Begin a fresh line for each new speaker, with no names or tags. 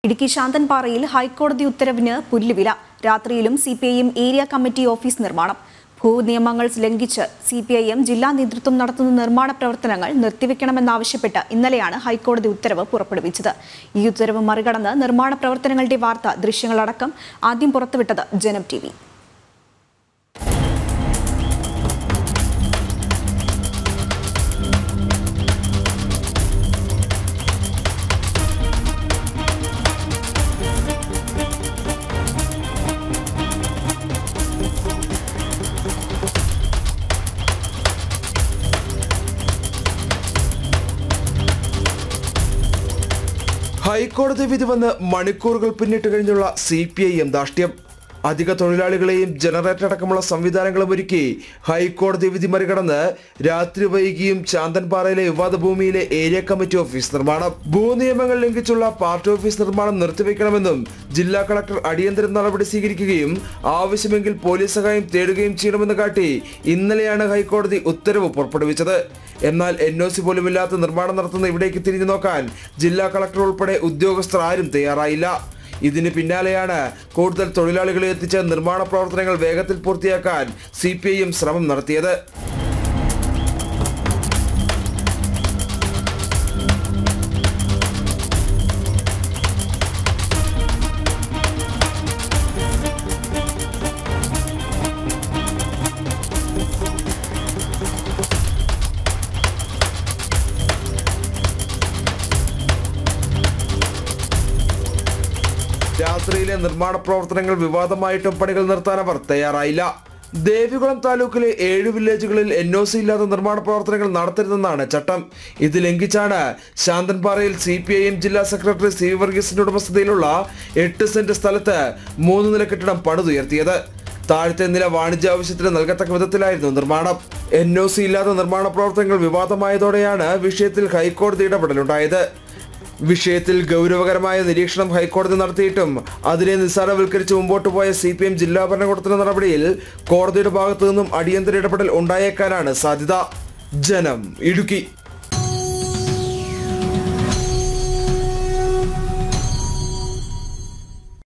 ഇടുക്കി ശാന്തൻപാറയിൽ ഹൈക്കോടതി ഉത്തരവിന് പുല്ലുവില രാത്രിയിലും C P I M area committee office നിർമ്മാണം ഭൂനിയമങ്ങൾ ലംഘിച്ച് സി പി ഐ എം ജില്ലാ നേതൃത്വം നടത്തുന്ന നിർമ്മാണ പ്രവർത്തനങ്ങൾ നിർത്തിവെക്കണമെന്നാവശ്യപ്പെട്ട് ഇന്നലെയാണ് ഹൈക്കോടതി ഉത്തരവ് പുറപ്പെടുവിച്ചത് ഈ ഉത്തരവ് മറികടന്ന് നിർമ്മാണ പ്രവർത്തനങ്ങളുടെ വാർത്ത ദൃശ്യങ്ങളടക്കം ആദ്യം പുറത്തുവിട്ടത് ജനം ടി വി
ഹൈക്കോടതി വിധി വന്ന് മണിക്കൂറുകൾ പിന്നിട്ട് കഴിഞ്ഞുള്ള സി പി ഐ എം ധാഷ്ട്യം അധിക തൊഴിലാളികളെയും ജനറേറ്റർ അടക്കമുള്ള സംവിധാനങ്ങളും ഒരുക്കി ഹൈക്കോടതി വിധി മറികടന്ന് രാത്രി വൈകിയും ചാന്തൻപാറയിലെ വിവാദ ഭൂമിയിലെ ഏരിയ കമ്മിറ്റി ഓഫീസ് നിർമ്മാണം ഭൂനിയമങ്ങൾ ലംഘിച്ചുള്ള പാർട്ടി ഓഫീസ് നിർമ്മാണം നിർത്തിവെക്കണമെന്നും ജില്ലാ കളക്ടർ അടിയന്തര നടപടി സ്വീകരിക്കുകയും ആവശ്യമെങ്കിൽ പോലീസ് സഹായം തേടുകയും ചെയ്യണമെന്ന് കാട്ടി ഇന്നലെയാണ് ഹൈക്കോടതി ഉത്തരവ് പുറപ്പെടുവിച്ചത് എന്നാൽ എൻ ഒ സി പോലുമില്ലാത്ത നിർമ്മാണം നടത്തുന്ന ഇവിടേക്ക് തിരിഞ്ഞു നോക്കാൻ ജില്ലാ കളക്ടർ ഉൾപ്പെടെ ഉദ്യോഗസ്ഥർ ആരും തയ്യാറായില്ല ഇതിന് പിന്നാലെയാണ് കൂടുതൽ തൊഴിലാളികളെ എത്തിച്ച് നിർമ്മാണ പ്രവർത്തനങ്ങൾ വേഗത്തിൽ പൂർത്തിയാക്കാൻ സി പി ഐ എം ശ്രമം നടത്തിയത് രാത്രിയിലെ നിർമ്മാണ പ്രവർത്തനങ്ങൾ വിവാദമായിട്ടും പണികൾ നിർത്താൻ അവർ തയ്യാറായില്ല ദേവികുളം താലൂക്കിലെ ഏഴ് വില്ലേജുകളിൽ എൻ ഒ സി ഇല്ലാത്ത നിർമ്മാണ പ്രവർത്തനങ്ങൾ നടത്തരുതെന്നാണ് ചട്ടം ഇത് ലംഘിച്ചാണ് ശാന്തൻപാറയിൽ സി പി ഐ എം ജില്ലാ സെക്രട്ടറി സി വർഗീസിന്റെ ഉടമസ്ഥതയിലുള്ള എട്ട് സെന്റ് സ്ഥലത്ത് മൂന്ന് നില കെട്ടിടം പണിതുയർത്തിയത് താഴത്തെ നില വാണിജ്യ ആവശ്യത്തിന് നൽകത്തക്ക വിധത്തിലായിരുന്നു നിർമ്മാണം എൻ ഒ സി ഇല്ലാത്ത നിർമ്മാണ പ്രവർത്തനങ്ങൾ വിവാദമായതോടെയാണ് വിഷയത്തിൽ ഹൈക്കോടതി ഇടപെടലുണ്ടായത് വിഷയത്തിൽ ഗൗരവകരമായ നിരീക്ഷണം ഹൈക്കോടതി നടത്തിയിട്ടും അതിനെ നിസ്സാരവൽക്കരിച്ച് മുമ്പോട്ട് പോയ സി പി എം ജില്ലാ ഭരണകൂടത്തിന്റെ നടപടിയിൽ കോടതിയുടെ ഭാഗത്തു നിന്നും അടിയന്തര ഇടപെടൽ ഉണ്ടായേക്കാനാണ് സാധ്യത ജനം ഇടുക്കി